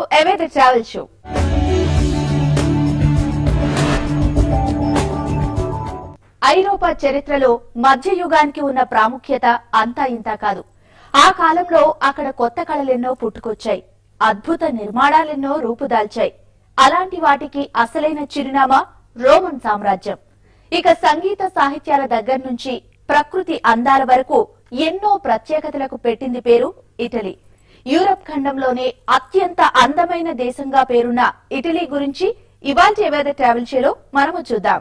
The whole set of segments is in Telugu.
అవే ద ట్రావెల్ షో ఐరోపా చరిత్రలో మధ్యయుగానికి ఉన్న ప్రాముఖ్యత అంతా ఇంతా కాదు ఆ కాలంలో అక్కడ కొత్త కళలెన్నో పుట్టుకొచ్చాయి అద్భుత నిర్మాణాలెన్నో రూపుదాల్చాయి అలాంటి వాటికి అసలైన చిరునామా రోమన్ సామ్రాజ్యం ఇక సంగీత సాహిత్యాల దగ్గర నుంచి ప్రకృతి అందాల వరకు ఎన్నో ప్రత్యేకతలకు పెట్టింది పేరు ఇటలీ యూరప్ ఖండంలోనే అత్యంత అందమైన దేశంగా పేరున్న ఇటలీ గురించి ఇవాల్టి వేద ట్రావెల్ షోలో మనము చూద్దాం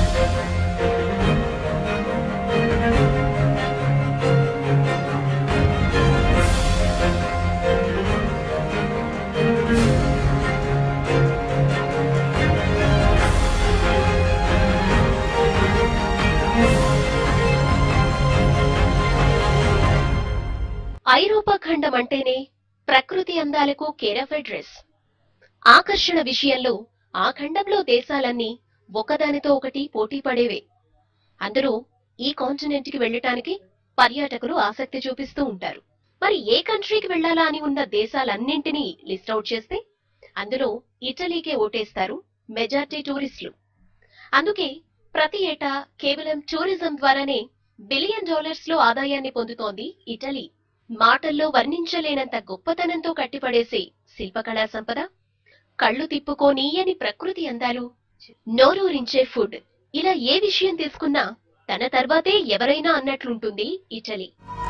ఐరోపా ఖండం అంటేనే ప్రకృతి అందాలకు కేరఫ్ అడ్రస్ ఆకర్షణ విషయంలో ఆ ఖండంలో దేశాలన్నీ ఒకదానితో ఒకటి పోటీ పడేవే అందరూ ఈ కాంటినెంట్ కి వెళ్ళటానికి పర్యాటకులు ఆసక్తి చూపిస్తూ ఉంటారు మరి ఏ కంట్రీకి వెళ్లాలా అని ఉన్న దేశాలన్నింటినీ లిస్ట్ అవుట్ చేస్తే అందులో ఇటలీకే ఓటేస్తారు మెజార్టీ టూరిస్టులు అందుకే ప్రతి ఏటా కేవలం టూరిజం ద్వారానే బిలియన్ డాలర్స్ లో ఆదాయాన్ని పొందుతోంది ఇటలీ మాటల్లో వర్ణించలేనంత గొప్పతనంతో కట్టిపడేసే శిల్పకళా సంపద కళ్ళు తిప్పుకోనీయని ప్రకృతి అందాలు నోరూరించే ఫుడ్ ఇలా ఏ విషయం తీసుకున్నా తన తర్వాతే ఎవరైనా అన్నట్లుంటుంది ఇటలీ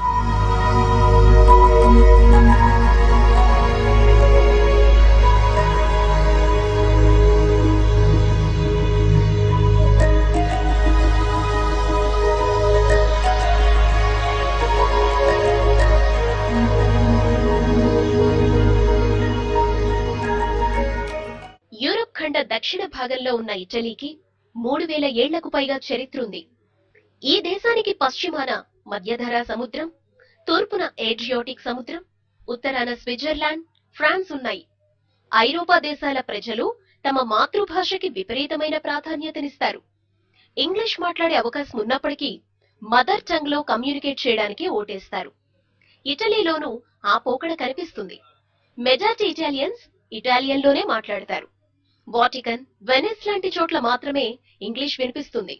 యూరప్ ఖండ దక్షిణ భాగంలో ఉన్న ఇటలీకి మూడు వేల ఏళ్లకు పైగా చరిత్ర ఉంది ఈ దేశానికి పశ్చిమాన మధ్యధరా సముద్రం తూర్పున ఏడ్రియాటిక్ సముద్రం ఉత్తరాన స్విట్జర్లాండ్ ఫ్రాన్స్ ఉన్నాయి ఐరోపా దేశాల ప్రజలు తమ మాతృభాషకి విపరీతమైన ప్రాధాన్యతనిస్తారు ఇంగ్లీష్ మాట్లాడే అవకాశం ఉన్నప్పటికీ మదర్ టంగ్ లో కమ్యూనికేట్ చేయడానికి ఓటేస్తారు ఇటలీలోనూ ఆ పోకడ కనిపిస్తుంది మెజార్టీ ఇటాలియన్స్ ఇటాలియన్లోనే మాట్లాడతారు వాటికన్ వెనిస్ లాంటి చోట్ల మాత్రమే ఇంగ్లీష్ వినిపిస్తుంది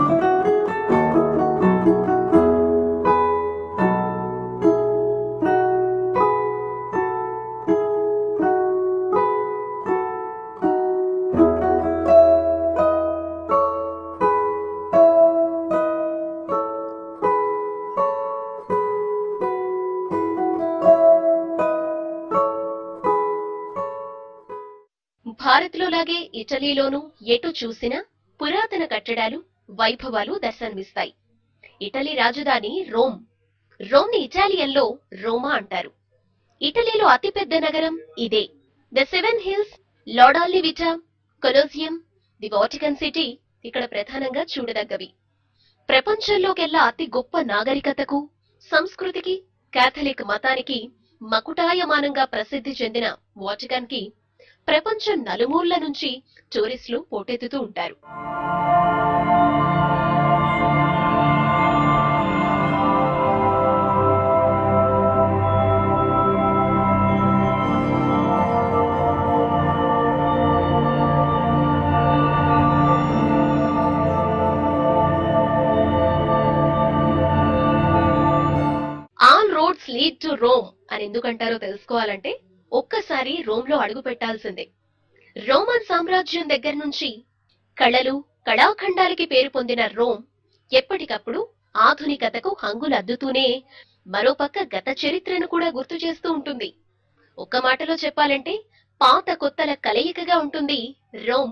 భారత్ లో లాగే ఇటలీలోనూ ఎటు చూసినా పురాతన కట్టడాలు వైభవాలు దర్శనమిస్తాయి ఇటలీ రాజధాని రోమ్ రోమ్ ని ఇటాలియన్లో రోమా అంటారు ఇటలీలో అతిపెద్ద నగరం ఇదే ద సెవెన్ హిల్స్ లోడాల్లి విటా కొలోసియం ది వాటికన్ సిటీ ఇక్కడ ప్రధానంగా చూడదగ్గవి ప్రపంచంలోకెల్లా అతి గొప్ప నాగరికతకు సంస్కృతికి కాథలిక్ మతానికి మకుటాయమానంగా ప్రసిద్ధి చెందిన వాటికన్ కి ప్రపంచం నలుమూలల నుంచి టూరిస్టులు పోటెత్తుతూ ఉంటారు all roads lead to Rome అని ఎందుకంటారో తెలుసుకోవాలంటే ఒక్కసారి రోమ్ లో అడుగు పెట్టాల్సిందే రోమన్ సామ్రాజ్యం దగ్గర నుంచి కళలు కళాఖండాలకి పేరు పొందిన రోమ్ ఎప్పటికప్పుడు ఆధునికతకు హంగులద్దుతూనే మరోపక్క గత చరిత్రను కూడా గుర్తు చేస్తూ ఉంటుంది ఒక్క మాటలో చెప్పాలంటే పాత కొత్తల కలయికగా ఉంటుంది రోమ్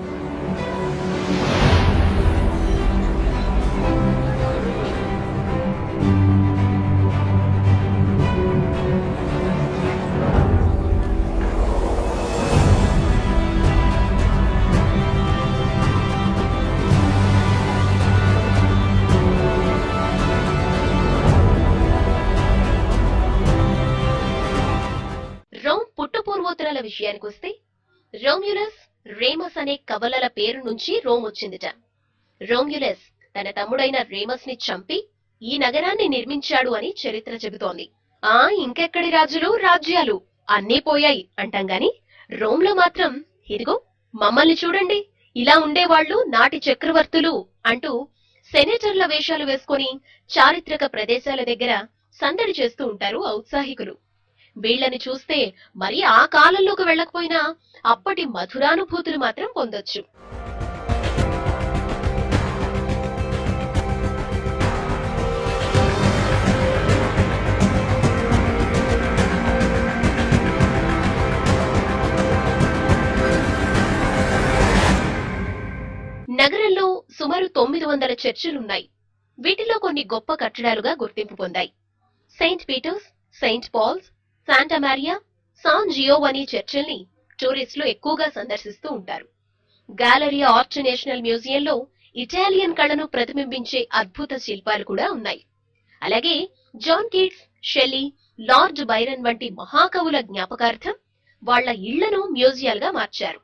రోమ్ పుట్టుపూర్వోత్తరాల విషయానికొస్తే రోమ్యులస్ రేమస్ అనే కవలల పేరు నుంచి రోమ్ వచ్చిందిట రోమ్యులస్ తన తమ్ముడైన రేమస్ ని చంపి ఈ నగరాన్ని నిర్మించాడు అని చరిత్ర చెబుతోంది ఆ ఇంకెక్కడి రాజులు రాజ్యాలు అన్నీ పోయాయి అంటాం గాని రోమ్ లో మాత్రం ఇదిగో మమ్మల్ని చూడండి ఇలా ఉండేవాళ్లు నాటి చక్రవర్తులు అంటూ సెనేటర్ల వేషాలు వేసుకొని చారిత్రక ప్రదేశాల దగ్గర సందడి చేస్తూ ఉంటారు ఔత్సాహికులు వీళ్ళని చూస్తే మరి ఆ కాలంలోకి వెళ్ళకపోయినా అప్పటి మధురానుభూతులు మాత్రం పొందొచ్చు నగరంలో సుమారు తొమ్మిది వందల చర్చిలున్నాయి వీటిలో కొన్ని గొప్ప కట్టడాలుగా గుర్తింపు పొందాయి Saint Peter's Saint Paul's Santa Maria San Giovanni చర్చిల్ని టూరిస్టులు ఎక్కువగా సందర్శిస్తూ ఉంటారు గ్యాలరీ ఆర్ట్ నేషనల్ మ్యూజియంలో ఇటాలియన్ కళను ప్రతిబింబించే అద్భుత శిల్పాలు కూడా ఉన్నాయి అలాగే John Keats Shelley Lord Byron వంటి మహాకవుల జ్ఞాపకార్థం వాళ్ళ ఇళ్లను మ్యూజియాలుగా మార్చారు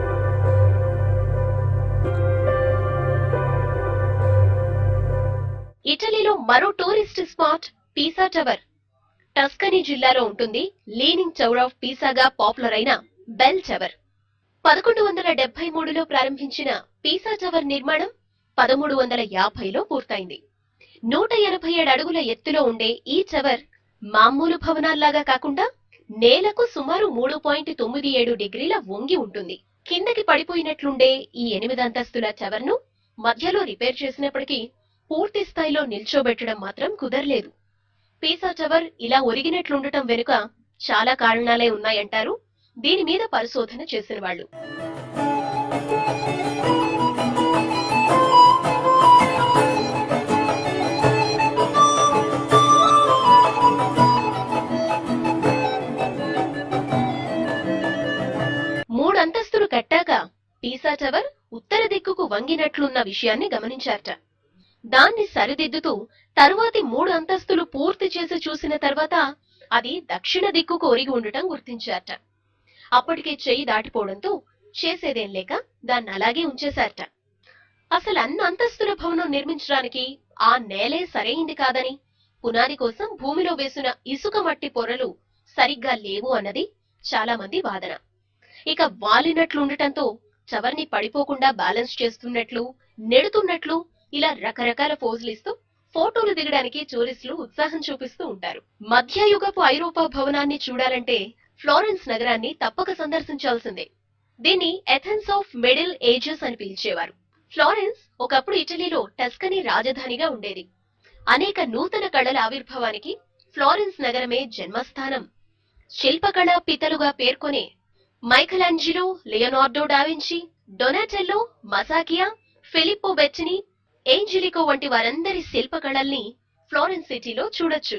ఇటలీలో మరో tourist spot Pisa tower Tuscany జిల్లాలో ఉంటుంది లీనింగ్ టవర్ ఆఫ్ పీసాగా పాపులర్ అయిన బెల్ టవర్ పదకొండు వందల డెబ్బై మూడులో ప్రారంభించిన పీసా టవర్ నిర్మాణం పదమూడు వందల యాభైలో పూర్తయింది నూట ఎనభై ఏడు అడుగుల ఎత్తులో ఉండే ఈ టవర్ మామూలు భవనాల్లాగా కాకుండా నేలకు సుమారు మూడు పాయింట్ తొమ్మిది ఏడు డిగ్రీల వంగి ఉంటుంది కిందకి పడిపోయినట్లుండే ఈ ఎనిమిది అంతస్తుల టవర్ ను మధ్యలో రిపేర్ చేసినప్పటికీ పూర్తి స్థాయిలో నిల్చోబెట్టడం మాత్రం కుదరలేదు పీసా టవర్ ఇలా ఒరిగినట్లుండటం వెనుక చాలా కారణాలే ఉన్నాయంటారు దీని మీద పరిశోధన చేసిన వాళ్ళు మూడు అంతస్తులు కట్టాక పీసా టవర్ ఉత్తర దిక్కుకు వంగినట్లున్న విషయాన్ని గమనించారట దాన్ని సరిదిద్దుతూ తరువాతి మూడు అంతస్తులు పూర్తి చేసి చూసిన తర్వాత అది దక్షిణ దిక్కుకు ఒరిగి ఉండటం గుర్తించారట అప్పటికే చెయ్యి దాటిపోవడంతో చేసేదేం లేక దాన్ని అలాగే ఉంచేశారట అసలు అన్ని అంతస్తుల భవనం నిర్మించడానికి ఆ నేలే సరైంది కాదని పునాది కోసం భూమిలో వేసిన ఇసుక మట్టి పొరలు సరిగ్గా లేవు అన్నది చాలా మంది వాదన ఇక వాలినట్లుండటంతో చవర్ని పడిపోకుండా బ్యాలెన్స్ చేస్తున్నట్లు నెడుతున్నట్లు ఇలా రకరకాల పోజులు ఇస్తూ ఫోటోలు దిగడానికి టూరిస్టులు ఉత్సాహం చూపిస్తూ ఉంటారు మధ్యయుగపు ఐరోపా భవనాన్ని చూడాలంటే ఫ్లోరెన్స్ నగరాన్ని తప్పక సందర్శించాల్సిందే దీన్ని ఎథెన్స్ ఆఫ్ మిడిల్ ఏజెస్ అని పిలిచేవారు ఫ్లోరెన్స్ ఒకప్పుడు ఇటలీలో టస్కనీ రాజధానిగా ఉండేది అనేక నూతన కళల ఆవిర్భావానికి ఫ్లోరెన్స్ నగరమే జన్మస్థానం శిల్పకళా పితలుగా పేర్కొనే మైకలాంజిలో లియోనార్డో డావించి డొనాటెల్లో మసాకియా ఫిలిప్పో బెచ్చిని ఏంజెలికో వంటి వారందరి శిల్పకళల్ని ఫ్లోరెన్స్ సిటీలో చూడొచ్చు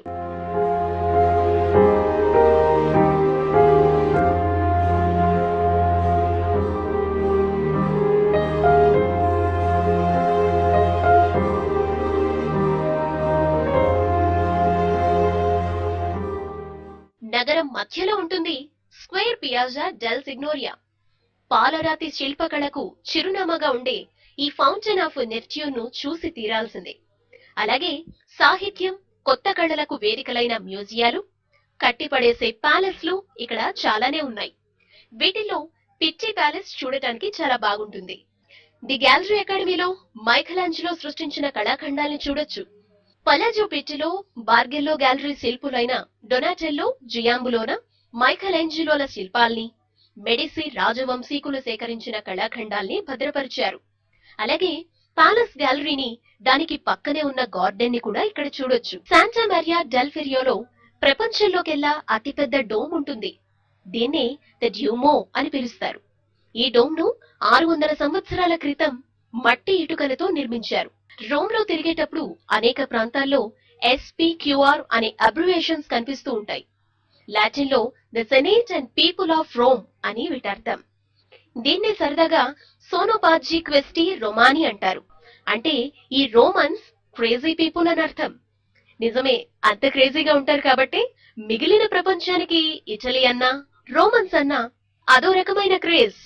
నగరం మధ్యలో ఉంటుంది స్క్వేర్ పియాజా డెల్ సిగ్నోరియా పాలరాతి శిల్పకళకు చిరునామాగా ఉండే ఈ ఫౌంటైన్ ఆఫ్ నెర్ట్యూన్ ను చూసి తీరాల్సిందే అలాగే సాహిత్యం కొత్త కళలకు వేదికలైన మ్యూజియాలు కట్టిపడేసే ప్యాలెస్లు ఇక్కడ చాలానే ఉన్నాయి వీటిలో పిచ్చి ప్యాలెస్ చూడటానికి చాలా బాగుంటుంది ది గ్యాలరీ అకాడమీలో మైఖలాంజిలో సృష్టించిన కళాఖండాల్ని చూడొచ్చు పలాజో పిచ్చిలో బార్గెల్లో గ్యాలరీ శిల్పులైన డొనాటెల్లో జియాంబులోన మైఖలాంజిలోల శిల్పాల్ని మెడిసి రాజవంశీకులు సేకరించిన కళాఖండాల్ని భద్రపరిచారు అలాగే పాలస్ గ్యాలరీని దానికి పక్కనే ఉన్న గార్డెన్ ని కూడా ఇక్కడ చూడొచ్చు శాంటా మరియా డెల్ఫెరియోలో ప్రపంచంలోకెల్లా అతిపెద్ద డోమ్ ఉంటుంది దీన్నే ద డ్యూమో అని పిలుస్తారు ఈ డోమ్ ను ఆరు వందల సంవత్సరాల క్రితం మట్టి ఇటుకలతో నిర్మించారు రోమ్ లో తిరిగేటప్పుడు అనేక ప్రాంతాల్లో ఎస్పీక్యూఆర్ అనే అబ్రివేషన్స్ కనిపిస్తూ ఉంటాయి లాటిన్ లో the senate and people of Rome అని వీటర్థం దీన్నే సరదాగా సోనోపాజీ క్వెస్టీ రొమాని అంటారు అంటే ఈ రోమన్స్ క్రేజీ పీపుల్ అని అర్థం నిజమే అంత క్రేజీగా ఉంటారు కాబట్టి మిగిలిన ప్రపంచానికి ఇటలీ అన్నా రోమన్స్ అన్నా అదో రకమైన క్రేజ్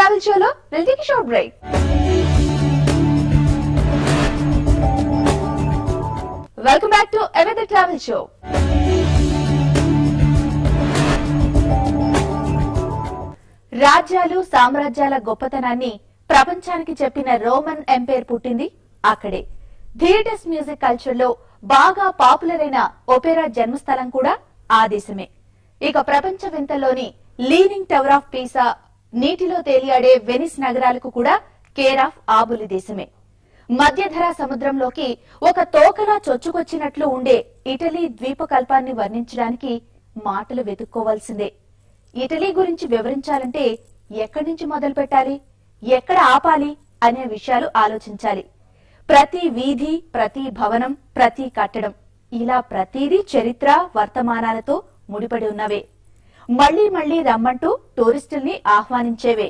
ట్రావెల్ షోలో will take short break welcome back to ever travel show రాజ్యాలు సామ్రాజ్యాల గొప్పతనాన్ని ప్రపంచానికి చెప్పిన రోమన్ ఎంపైర్ పుట్టింది అక్కడే థియేటర్స్ మ్యూజిక్ కల్చర్ లో బాగా పాపులర్ అయిన ఒపెరా జన్మస్థలం కూడా ఆ దేశమే ఇక ప్రపంచ వింతల్లోని లీనింగ్ టవర్ ఆఫ్ పీసా నీటిలో తేలియాడే వెనిస్ నగరాలకు కూడా కేర్ ఆఫ్ ఆబులి దేశమే మధ్యధరా సముద్రంలోకి ఒక తోకలా చొచ్చుకొచ్చినట్లు ఉండే ఇటలీ ద్వీపకల్పాన్ని వర్ణించడానికి మాటలు వెతుక్కోవాల్సిందే ఇటలీ గురించి వివరించాలంటే ఎక్కడి నుంచి మొదలు పెట్టాలి ఎక్కడ ఆపాలి అనే విషయాలు ఆలోచించాలి ప్రతి వీధి ప్రతి భవనం ప్రతి కట్టడం ఇలా ప్రతిదీ చరిత్ర వర్తమానాలతో ముడిపడి ఉన్నవే మళ్లీ మళ్లీ రమ్మంటూ టూరిస్టుల్ని ఆహ్వానించేవే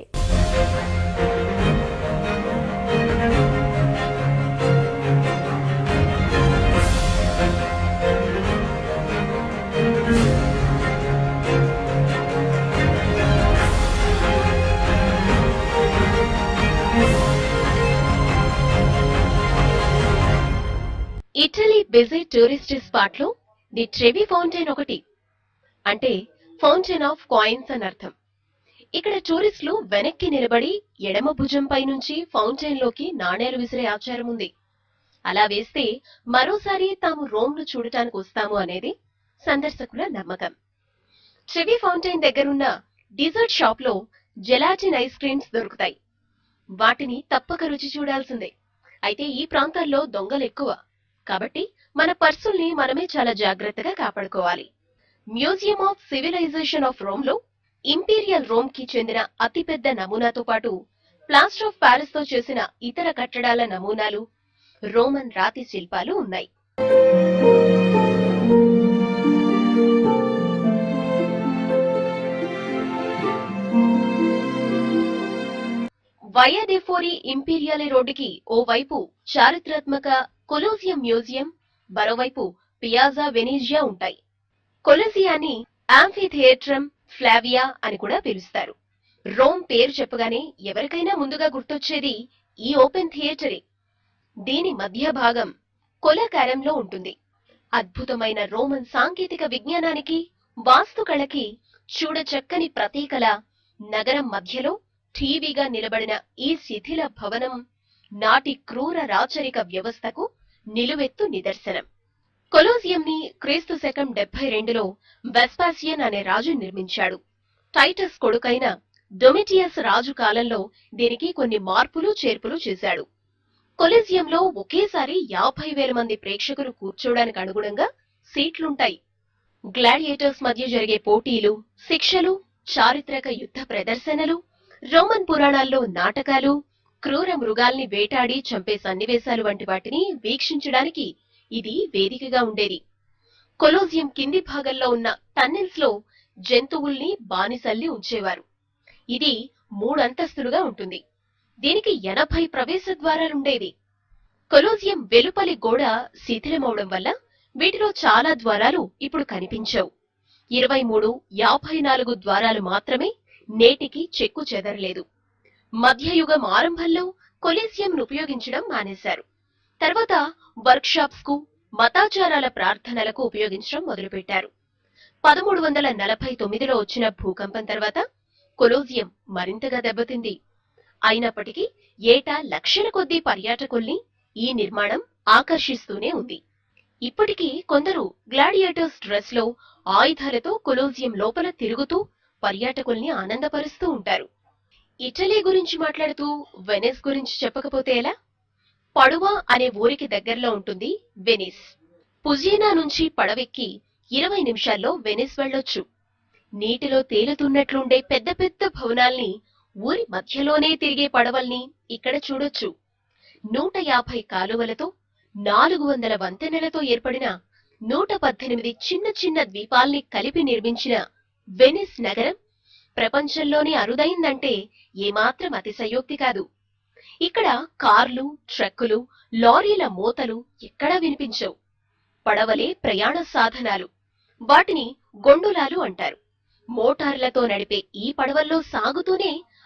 ఇటలీ బిజీ టూరిస్ట్ స్పాట్ లో ది ట్రెవి ఫౌంటైన్ ఒకటి అంటే ఫౌంటైన్ ఆఫ్ కాయిన్స్ అని అర్థం ఇక్కడ టూరిస్టులు వెనక్కి నిలబడి ఎడమ భుజంపై నుంచి ఫౌంటైన్ లోకి నాణేలు విసిరే ఆచారం ఉంది అలా వేస్తే మరోసారి తాము రోమ్ ను చూడటానికి వస్తాము అనేది సందర్శకుల నమ్మకం ట్రెవి ఫౌంటైన్ దగ్గరున్న డిజర్ట్ షాప్ లో జెలాటిన్ ఐస్ క్రీమ్స్ దొరుకుతాయి వాటిని తప్పక రుచి చూడాల్సిందే అయితే ఈ ప్రాంతాల్లో దొంగలు ఎక్కువ కాబట్టి మన పర్సుల్ని మనమే చాలా జాగ్రత్తగా కాపాడుకోవాలి museum of civilization of Rome లో ఇంపీరియల్ రోమ్ కి చెందిన అతిపెద్ద నమూనాతో పాటు ప్లాస్టర్ ఆఫ్ ప్యారిస్ తో చేసిన ఇతర కట్టడాల నమూనాలు రోమన్ రాతి శిల్పాలు ఉన్నాయి వయడెఫోరి ఇంపీరియలే రోడ్డుకి ఓవైపు చారిత్రాత్మక కొలోసియం మ్యూజియం మరోవైపు పియాజా వెనీజియా ఉంటాయి కొలసియాని ఆంఫీ థియేట్రమ్ ఫ్లావియా అని కూడా పిలుస్తారు రోమ్ పేరు చెప్పగానే ఎవరికైనా ముందుగా గుర్తొచ్చేది ఈ ఓపెన్ థియేటరే దీని మధ్య భాగం కొలకారంలో ఉంటుంది అద్భుతమైన రోమన్ సాంకేతిక విజ్ఞానానికి వాస్తుకళకి చూడచక్కని ప్రతీకల నగరం మధ్యలో ఠీవీగా నిలబడిన ఈ శిథిల భవనం నాటి క్రూర రాచరిక వ్యవస్థకు నిలువెత్తు నిదర్శనం కొలోసియంని క్రీస్తు శకం డెబ్బై రెండులో వెస్పాసియన్ అనే రాజు నిర్మించాడు టైటస్ కొడుకైన డొమిటియస్ రాజు కాలంలో దీనికి కొన్ని మార్పులు చేర్పులు చేశాడు కొలీజియంలో ఒకేసారి యాభై వేల మంది ప్రేక్షకులు కూర్చోడానికి అనుగుణంగా సీట్లుంటాయి గ్లాడియేటర్స్ మధ్య జరిగే పోటీలు శిక్షలు చారిత్రక యుద్ధ ప్రదర్శనలు రోమన్ పురాణాల్లో నాటకాలు క్రూర మృగాల్ని వేటాడి చంపే సన్నివేశాలు వంటి వాటిని వీక్షించడానికి ఇది వేదికగా ఉండేది కొలోజియం కింది భాగంలో ఉన్న టన్నెల్స్ లో జంతువుల్ని బానిసల్ని ఉంచేవారు ఇది మూడంతస్తులుగా ఉంటుంది దీనికి ఎనభై ప్రవేశ ద్వారాలుండేవి కొలోజియం వెలుపలి గోడ శిథిలమవడం వల్ల వీటిలో చాలా ద్వారాలు ఇప్పుడు కనిపించవు ఇరవై మూడు యాభై నాలుగు ద్వారాలు మాత్రమే నేటికి చెక్కు చెదరలేదు మధ్యయుగం ఆరంభంలో కొలీసియంను ఉపయోగించడం మానేశారు తర్వాత వర్క్షాప్స్ కు మతాచారాల ప్రార్థనలకు ఉపయోగించడం మొదలుపెట్టారు పదమూడు వందల నలభై తొమ్మిదిలో వచ్చిన భూకంపం తర్వాత కొలోజియం మరింతగా దెబ్బతింది అయినప్పటికీ ఏటా లక్షల కొద్దీ పర్యాటకుల్ని ఈ నిర్మాణం ఆకర్షిస్తూనే ఉంది ఇప్పటికీ కొందరు గ్లాడియేటర్స్ డ్రెస్ లో ఆయుధాలతో కొలోజియం లోపల తిరుగుతూ పర్యాటకుల్ని ఆనందపరుస్తూ ఉంటారు ఇటలీ గురించి మాట్లాడుతూ వెనిస్ గురించి చెప్పకపోతే ఎలా పడువా అనే ఊరికి దగ్గరలో ఉంటుంది వెనిస్ పుజీనా నుంచి పడవెక్కి ఇరవై నిమిషాల్లో వెనిస్ వెళ్ళొచ్చు నీటిలో తేలుతున్నట్లుండే పెద్ద పెద్ద భవనాల్ని ఊరి మధ్యలోనే తిరిగే పడవల్ని ఇక్కడ చూడొచ్చు నూట యాభై కాలువలతో నాలుగు వందల వంతెనలతో ఏర్పడిన నూట పద్దెనిమిది చిన్న చిన్న ద్వీపాల్ని కలిపి నిర్మించిన వెనిస్ నగరం ప్రపంచంలోనే అరుదైందంటే ఏమాత్రం అతిశయోక్తి కాదు ఇక్కడ కార్లు ట్రక్కులు లారీల మోతలు ఎక్కడా వినిపించవు పడవలే ప్రయాణ సాధనాలు వాటిని గొండులాలు అంటారు మోటార్లతో నడిపే ఈ పడవల్లో సాగుతూనే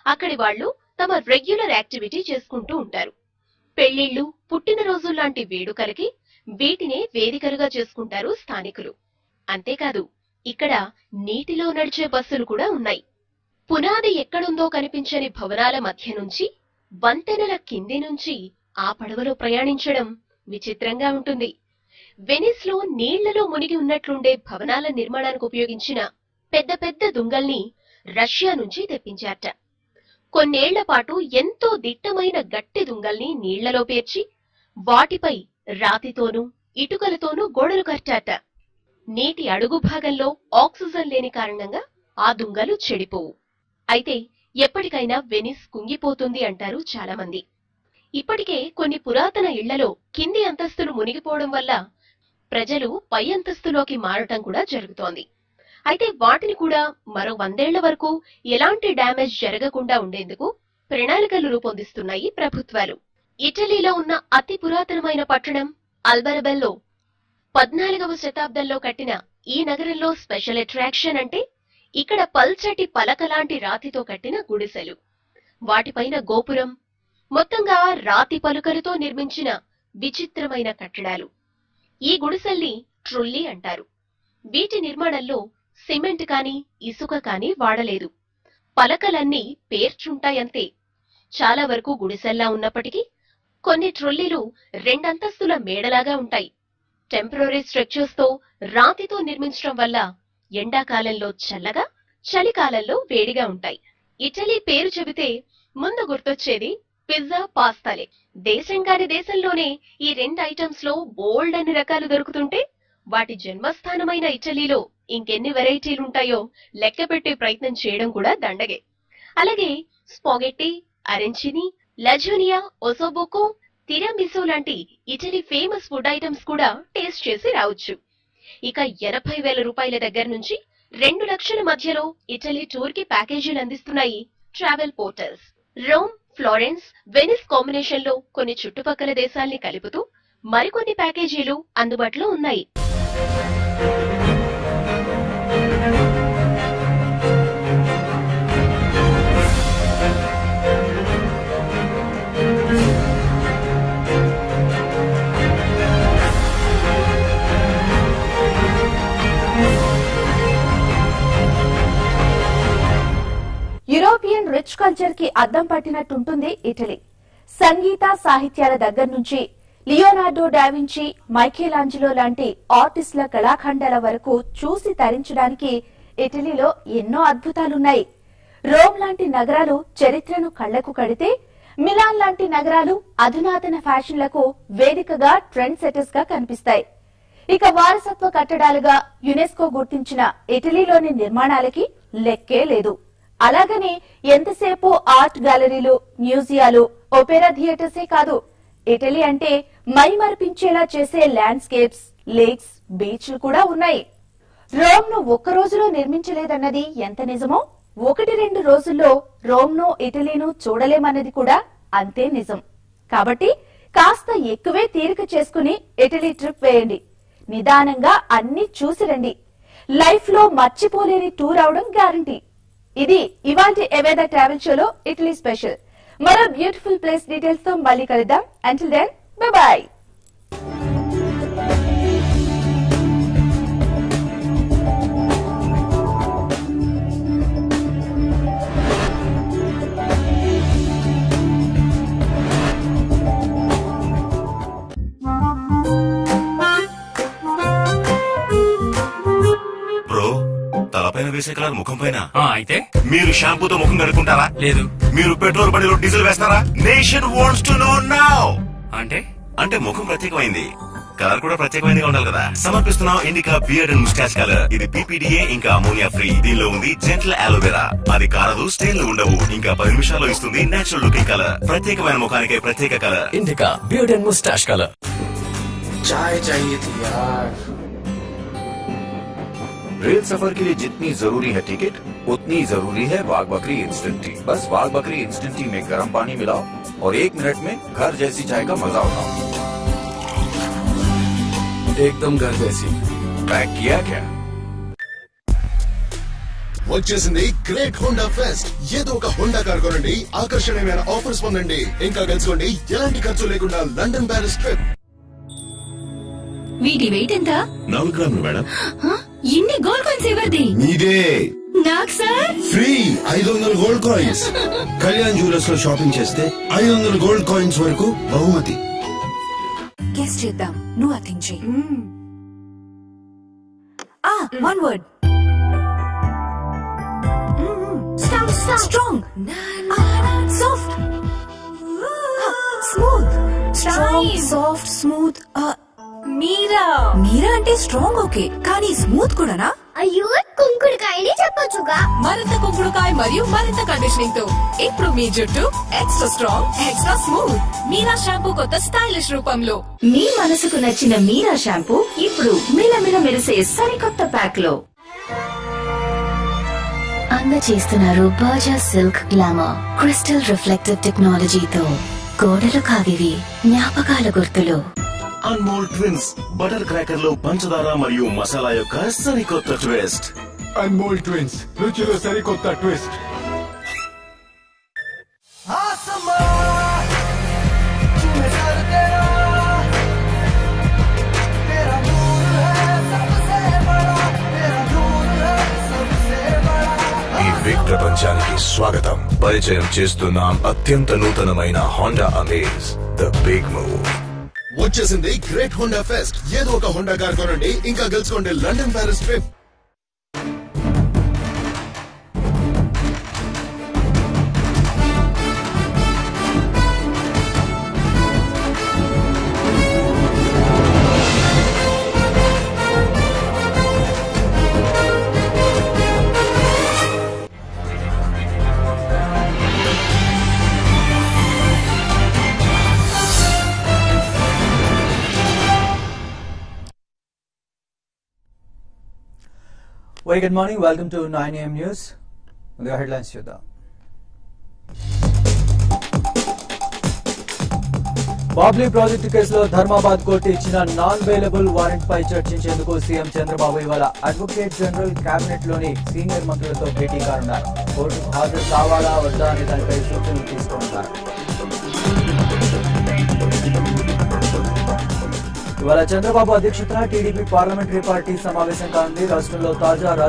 అక్కడి వాళ్ళు తమ రెగ్యులర్ యాక్టివిటీ చేసుకుంటూ ఉంటారు పెళ్లిళ్లు పుట్టినరోజు లాంటి వేడుకలకి వీటినే వేదికలుగా చేసుకుంటారు స్థానికులు అంతేకాదు ఇక్కడ నీటిలో నడిచే బస్సులు కూడా ఉన్నాయి పునాది ఎక్కడుందో కనిపించని భవనాల మధ్య నుంచి వంతెనల కింది నుంచి ఆ పడవలో ప్రయాణించడం విచిత్రంగా ఉంటుంది వెనిస్ లో నీళ్లలో మునిగి ఉన్నట్లుండే భవనాల నిర్మాణానికి ఉపయోగించిన పెద్ద పెద్ద దుంగల్ని రష్యా నుంచి తెప్పించారట కొన్నేళ్ల పాటు ఎంతో దిట్టమైన గట్టి దుంగల్ని నీళ్లలో పేర్చి వాటిపై రాతితోనూ ఇటుకలతోనూ గోడలు కట్టారట నీటి అడుగు భాగంలో ఆక్సిజన్ లేని కారణంగా ఆ దుంగలు చెడిపోవు అయితే ఎప్పటికైనా వెనిస్ కుంగిపోతుంది అంటారు చాలా మంది ఇప్పటికే కొన్ని పురాతన ఇళ్లలో కింది అంతస్తులు మునిగిపోవడం వల్ల ప్రజలు పై అంతస్తులోకి మారటం కూడా జరుగుతోంది అయితే వాటిని కూడా మరో వందేళ్ల వరకు ఎలాంటి డ్యామేజ్ జరగకుండా ఉండేందుకు ప్రణాళికలు రూపొందిస్తున్నాయి ప్రభుత్వాలు ఇటలీలో ఉన్న అతి పురాతనమైన పట్టణం అల్బరబెల్లో పద్నాలుగవ శతాబ్దంలో కట్టిన ఈ నగరంలో స్పెషల్ అట్రాక్షన్ అంటే ఇక్కడ పల్చటి పలక లాంటి రాతితో కట్టిన గుడిసెలు వాటిపైన గోపురం మొత్తంగా రాతి పలుకలతో నిర్మించిన విచిత్రమైన కట్టడాలు ఈ గుడిసెల్ని ట్రుల్లీ అంటారు వీటి నిర్మాణంలో సిమెంట్ కాని ఇసుక కాని వాడలేదు పలకలన్నీ పేర్చుంటాయంతే చాలా వరకు గుడిసెల్లా ఉన్నప్పటికీ కొన్ని ట్రొల్లీలు రెండంతస్తుల మేడలాగా ఉంటాయి టెంపరీ స్ట్రక్చర్స్ తో రాతితో నిర్మించడం వల్ల ఎండాకాలంలో చల్లగా చలికాలంలో వేడిగా ఉంటాయి ఇటలీ పేరు చెబితే ముందు గుర్తొచ్చేది పిజ్జా పాస్తాలే దేశం కాని దేశంలోనే ఈ రెండు ఐటమ్స్ లో బోల్డ్ అన్ని రకాలు దొరుకుతుంటే వాటి జన్మస్థానమైన ఇటలీలో ఇంకెన్ని వెరైటీలుంటాయో లెక్క పెట్టే ప్రయత్నం చేయడం కూడా దండగే అలాగే స్పాగెట్టి అరెంచిని లజోనియా ఒసోబోకో తిరామిసో లాంటి ఇటలీ ఫేమస్ ఫుడ్ ఐటమ్స్ కూడా టేస్ట్ చేసి రావచ్చు ఇక ఎనభై వేల రూపాయల దగ్గర నుంచి రెండు లక్షల మధ్యలో ఇటలీ టూర్ కి ప్యాకేజీలు అందిస్తున్నాయి travel portals Rome Florence Venice combination లో కొన్ని చుట్టుపక్కల దేశాల్ని కలుపుతూ మరికొన్ని ప్యాకేజీలు అందుబాటులో ఉన్నాయి యూరోపియన్ రిచ్ కల్చర్ కి అద్దం పట్టినట్టుంటుంది ఇటలీ సంగీత సాహిత్యాల దగ్గర నుంచి లియోనార్డో డావించి మైఖేలాంజిలో లాంటి ఆర్టిస్టుల కళాఖండాల వరకు చూసి తరించడానికి ఇటలీలో ఎన్నో అద్భుతాలున్నాయి రోమ్ లాంటి నగరాలు చరిత్రను కళ్లకు కడితే మిలాన్ లాంటి నగరాలు అధునాతన ఫ్యాషన్లకు వేదికగా ట్రెండ్ సెటర్స్ గా కనిపిస్తాయి ఇక వారసత్వ కట్టడాలుగా యునెస్కో గుర్తించిన ఇటలీలోని నిర్మాణాలకి లెక్కే లేదు అలాగని ఎంతసేపు ఆర్ట్ గ్యాలరీలు మ్యూజియాలు ఒపెరా థియేటర్సే కాదు ఇటలీ అంటే మైమరిపించేలా చేసే ల్యాండ్స్కేప్స్ లేక్స్ బీచ్లు కూడా ఉన్నాయి రోమ్ ను ఒక్క రోజులో నిర్మించలేదన్నది ఎంత నిజమో ఒకటి రెండు రోజుల్లో రోమ్ ను ఇటలీను చూడలేమన్నది కూడా అంతే నిజం కాబట్టి కాస్త ఎక్కువే తీరిక చేసుకుని ఇటలీ ట్రిప్ వేయండి నిదానంగా అన్ని చూసి రండి లైఫ్ లో మర్చిపోలేని టూర్ అవడం గ్యారంటీ ఇది ఇవాల్టి ఎవేద ట్రావెల్ షోలో ఇటలీ స్పెషల్ మరో బ్యూటిఫుల్ ప్లేస్ డీటెయిల్స్ తో మళ్ళీ కలుద్దాం అంటిల్ దెన్ బాయ్ బ్రో తలపైన వేసే కలర్ ముఖం పైన ఆ, అయితే మీరు షాంపూతో ముఖం కడుక్కుంటారా లేదు మీరు పెట్రోల్ బండిలో డీజిల్ వేస్తారా nation wants to know now అంటే అంటే ముఖం ప్రత్యేకమైంది కలర్ కూడా ప్రత్యేకమైనది ఉండాలి కదా సమర్పిస్తున్నాం Indica beard and moustache colour ఇది పీపీడీఏ ఇంకా అమోనియా ఫ్రీ దీనిలో ఉంది జెంటల్ అలోవెరా అది కారదు స్టైల్ ఉండవు ఇంకా పది నిమిషాల్లో ఇస్తుంది నేచురల్ లుకింగ్ కలర్ ప్రత్యేకమైన ముఖానికి ప్రత్యేక colour Indica beard and moustache colour चाय चाहिए थी यार रेल सफर के लिए जितनी जरूरी है टिकट उतनी जरूरी है वाघ बकरी इंस्टेंट टी बस वाघ बकरी इंस्टेंट टी में गर्म पानी मिलाओ और एक मिनट में घर जैसी चाय का मजा उठाओ एकदम घर जैसी पैक किया क्या వచ్చేసింది గ్రేట్ హోండా ఫెస్ట్ ఏదో ఒక హోండా కార్ కొనండి ఆకర్షణీయమైన ఆఫర్స్ పొందండి ఇంకా గెలుచుకోండి ఎలాంటి ఖర్చు లేకుండా లండన్ ప్యారిస్ ట్రిప్ వీటి వెయిట్ ఎంత నాలుగు గ్రాములు మేడం హ? ఇన్ని గోల్డ్ కాయిన్స్ ఎవరిది మీదే నాకు సార్ ఫ్రీ ఐదు వందల గోల్డ్ కాయిన్స్ కళ్యాణ్ జ్యువెలర్స్ లో షాపింగ్ చేస్తే ఐదు వందల గోల్డ్ కాయిన్స్ వరకు బహుమతి గెస్ చేద్దాం నువ్వు అథింగ్ చెయ్యి ఆ one word strong soft smooth strong soft smooth Meera Meera అంటే స్ట్రాంగ్ ఓకే కానీ స్మూత్ కూడానా అయ్యో కుంకుడుకాయని చెప్పొచ్చుగా మరింత కుంకుడుకాయ మరియు మరింత కండిషనింగ్ తో ఇప్పుడు మీ జుట్టు extra strong extra smooth Meera shampoo కొత్త స్టైలిష్ రూపంలో మీ మనసుకు నచ్చిన మీరా షాంపూ ఇప్పుడు మిలమిల మెరిసే సరికొత్త ప్యాక్ లో అందచేస్తున్నారు బాజా సిల్క్ గ్లామర్ క్రిస్టల్ రిఫ్లెక్టివ్ టెక్నాలజీతో గోడలు కావివి జ్ఞాపకాల గుర్తులు అన్మోల్ ట్విన్స్ బటర్ క్రాకర్ లో పంచదార మరియు మసాలా యొక్క సరికొత్త ట్విస్ట్ అన్మోల్ ట్విన్స్ రుచిలో సరికొత్త ట్విస్ట్ ఈ బిగ్ ప్రపంచానికి స్వాగతం పరిచయం చేస్తున్నాం అత్యంత నూతనమైన Honda Amaze the big move వచ్చేసింది గ్రేట్ హోండా ఫెస్ట్ ఏదో ఒక హోండా కార్ కొనండి ఇంకా గెలుచుకోండి London Paris trip very good morning welcome to nine AM news ముందుగా హెడ్లైన్స్ చూద్దాం బాబ్లీ ప్రాజెక్టు కేసులో ధర్మాబాద్ కోర్టు ఇచ్చిన నాన్ బెయిలబుల్ వారెంట్ పై చర్చించేందుకు సీఎం చంద్రబాబు ఇవాళ అడ్వకేట్ జనరల్ కేబినెట్ లోని సీనియర్ మంత్రులతో భేటీ కానున్నారు కోర్టుకు హాజరు కావాలా వద్దా అనే దానిపై సూచనలు తీసుకోనున్నారు ఇవాళ చంద్రబాబు అధ్యక్షతన టీడీపీ పార్లమెంటరీ పార్టీ సమావేశం కానుంది రాష్ట్రంలో తాజా రాజకీయ